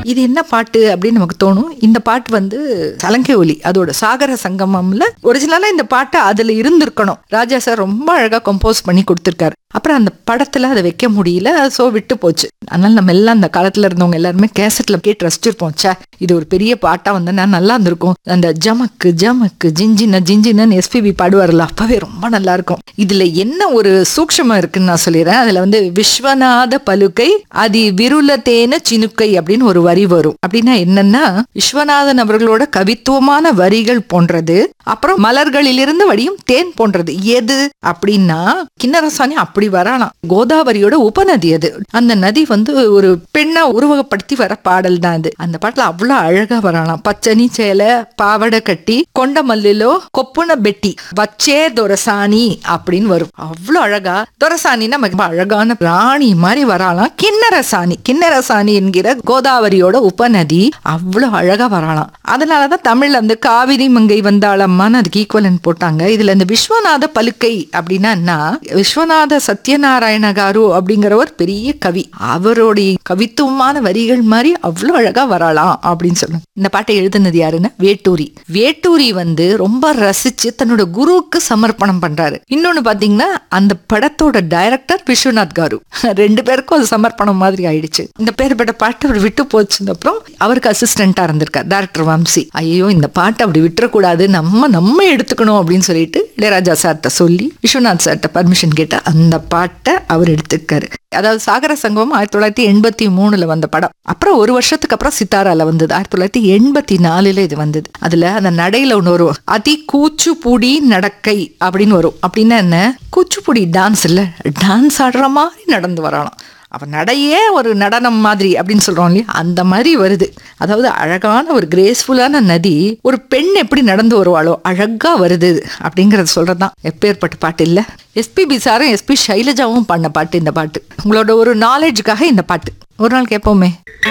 இது என்ன பாட்டு அப்படின்னு நமக்கு தோணும் இந்த பாட்டு வந்து சலங்கை ஒலி அதோட சாகர சங்கமம்ல ஒரிஜினலா இந்த பாட்டு அதுல இருந்திருக்கணும் ராஜா சார் ரொம்ப அழகா கம்போஸ் பண்ணி கொடுத்திருக்காரு அப்புறம் அந்த படத்துல அதை வைக்க முடியல சோ விட்டு போச்சு அதனால நம்ம எல்லாம் அந்த காலத்துல இருந்தவங்க எல்லாருமே கேசட்ல கேட்டு ரசிச்சிருப்போம் ச்சே இது ஒரு பெரிய பாட்டா வந்தா நல்லா இருந்திருக்கும் அந்த ஜமக்கு ஜமக்கு ஜிஞ்சின ஜிஞ்சினன்னு எஸ்பிபி பாடுவார்ல அப்பவே ரொம்ப நல்லா இருக்கும் இதுல என்ன ஒரு சூக்ஷமம் இருக்குன்னு நான் சொல்லிடுறேன் அதுல வந்து விஸ்வநாத பலுக்கை அதி விருலத்தேன சினுக்கை அப்படின்னு ஒரு வரி வரும் அப்படின்னா என்னன்னா விஸ்வநாதன் அவர்களோட கவித்துவமான வரிகள் போன்றது அப்புறம் மலர்களிலிருந்து வடியும் தேன் போன்றது எது அப்படின்னா கிண்ணரசாணி அப்படி வரலாம் கோதாவரியோட உபநதி அது அந்த நதி வந்து ஒரு பெண்ணா உருவகப்படுத்தி வர பாடல் தான் அது அந்த பாட்டுல அவ்வளவு அழகா வரலாம் பச்சனி சேலை பாவடை கட்டி கொண்ட மல்லிலோ கொப்புன பெட்டி வச்சே துரசாணி அப்படின்னு வரும் அவ்வளவு அழகா துரசாணின்னா ரொம்ப அழகான ராணி மாதிரி வரலாம் கிண்ணரசாணி கிண்ணரசாணி என்கிற கோதாவரியோட உபநதி அவ்வளவு அழகா வரலாம் அதனாலதான் தமிழ்ல வந்து காவிரி மங்கை வந்தாளம்மான்னு அதுக்கு ஈக்குவலன் போட்டாங்க இதுல இந்த விஸ்வநாத பலுக்கை அப்படின்னா என்ன விஸ்வநாத சத்யநாராயண காரு அப்படிங்கிறவர் பெரிய கவி அவருடைய கவித்துவமான வரிகள் மாதிரி அவ்வளவு அழகா வரலாம் அப்படின்னு சொல்லுங்க இந்த பாட்டை எழுதுனது யாருன்னா வேட்டூரி வேட்டூரி வந்து ரொம்ப ரசிச்சு தன்னோட குருவுக்கு சமர்ப்பணம் பண்றாரு இன்னொன்னு பாத்தீங்கன்னா அந்த படத்தோட டைரக்டர் விஸ்வநாத் காரு ரெண்டு பேருக்கும் அது சமர்ப்பணம் மாதிரி ஆயிடுச்சு இந்த பேர்பட்ட பாட்டு அவர் விட்டு போச்சு அப்புறம் அவருக்கு அசிஸ்டண்டா இருந்திருக்கார் டைரக்டர் வம்சி ஐயோ இந்த பாட்டை அப்படி விட்டுறக்கூடாது நம்ம நம்ம எடுத்துக்கணும் அப்படின்னு சொல்லிட்டு இளையராஜா சார்ட்ட சொல்லி விஸ்வநாத் சார்ட்ட பர்மிஷன் கேட்ட அந்த பாட்டை அவர் எடுத்துக்காரு அதாவது சாகர சங்கமம் ஆயிரத்தி தொள்ளாயிரத்தி எண்பத்தி மூணுல வந்த படம் அப்புறம் ஒரு வருஷத்துக்கு அப்புறம் சித்தாரால வந்தது ஆயிரத்தி தொள்ளாயிரத்தி எண்பத்தி நாலுல இது வந்தது அதுல அந்த நடையில ஒன்று வரும் அதி கூச்சுப்புடி நடக்கை அப்படின்னு வரும் அப்படின்னா என்ன கூச்சுப்புடி டான்ஸ் இல்ல டான்ஸ் ஆடுற மாதிரி நடந்து வரலாம் அவன் நடையே ஒரு நடனம் மாதிரி அப்படின்னு சொல்றோம் இல்லையா அந்த மாதிரி வருது அதாவது அழகான ஒரு கிரேஸ்ஃபுல்லான நதி ஒரு பெண் எப்படி நடந்து வருவாளோ அழகா வருது அப்படிங்கறத சொல்றதுதான் எப்பேற்பட்ட பாட்டு இல்ல எஸ்பிபி சாரும் எஸ்பி சைலஜாவும் பண்ண பாட்டு இந்த பாட்டு உங்களோட ஒரு நாலேஜுக்காக இந்த பாட்டு ஒரு நாள் கேட்போமே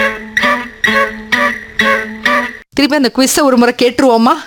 திருப்பி அந்த குவிஸ ஒரு முறை கேட்டுருவோமா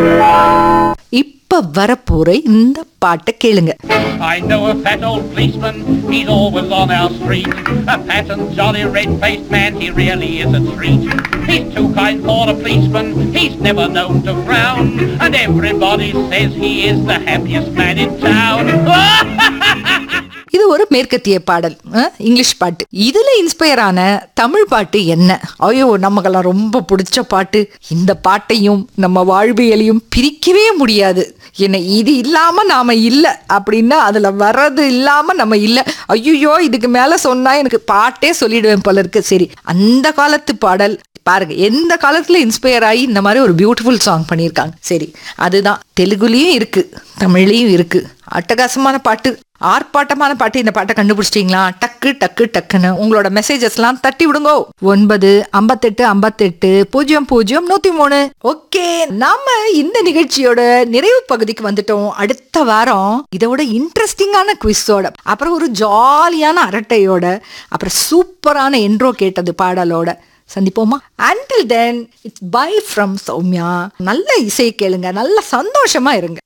இப்ப வரப்போற இந்த பாட்டை கேளுங்க I know a fat old policeman, he's always on our street. A fat and jolly red-faced man, he really is a treat. He's too kind for a policeman, he's never known to frown. And everybody says he is the happiest man in town. இது ஒரு மேற்கத்திய பாடல் அஹ், English பாட்டு இதுல inspire ஆன தமிழ் பாட்டு என்ன ஐயோ நமக்கெல்லாம் ரொம்ப பிடிச்ச பாட்டு இந்த பாட்டையும் நம்ம வாழ்வியலையும் பிரிக்கவே முடியாது என்ன இது இல்லாம நாம இல்ல அப்படின்னா அதுல வர்றது இல்லாம நம்ம இல்ல ஐயோ இதுக்கு மேல சொன்னா எனக்கு பாட்டே சொல்லிடுவேன் போல இருக்கு சரி அந்த காலத்து பாடல் பாருங்க எந்த காலத்துல இன்ஸ்பயர் ஆகி இந்த மாதிரி ஒரு பியூட்டிஃபுல் சாங் பண்ணியிருக்காங்க சரி அதுதான் தெலுங்குலயும் இருக்கு தமிழ்லயும் இருக்கு அட்டகாசமான பாட்டு ஆர்ப்பாட்டமான பாட்டு இந்த பாட்டை கண்டுபிடிச்சிட்டீங்களா டக்கு டக்கு டக்குன்னு உங்களோட மெசேஜஸ்லாம் தட்டி விடுங்கோ ஒன்பது ஐம்பத்தெட்டு ஐம்பத்தெட்டு பூஜ்ஜியம் பூஜ்ஜியம் நூத்தி மூணு ஓகே நாம இந்த நிகழ்ச்சியோட நிறைவு பகுதிக்கு வந்துட்டோம் அடுத்த வாரம் இதோட இன்ட்ரெஸ்டிங்கான குவிஸோட அப்புறம் ஒரு ஜாலியான அரட்டையோட அப்புறம் சூப்பரான என்ட்ரோ கேட்டது பாடலோட சந்திப்போமா until then it's bye from Soumya நல்ல இசை கேளுங்க நல்ல சந்தோஷமா இருங்க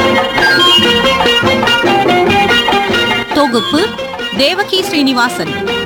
தொகுப்பு தேவகி ஸ்ரீனிவாசன்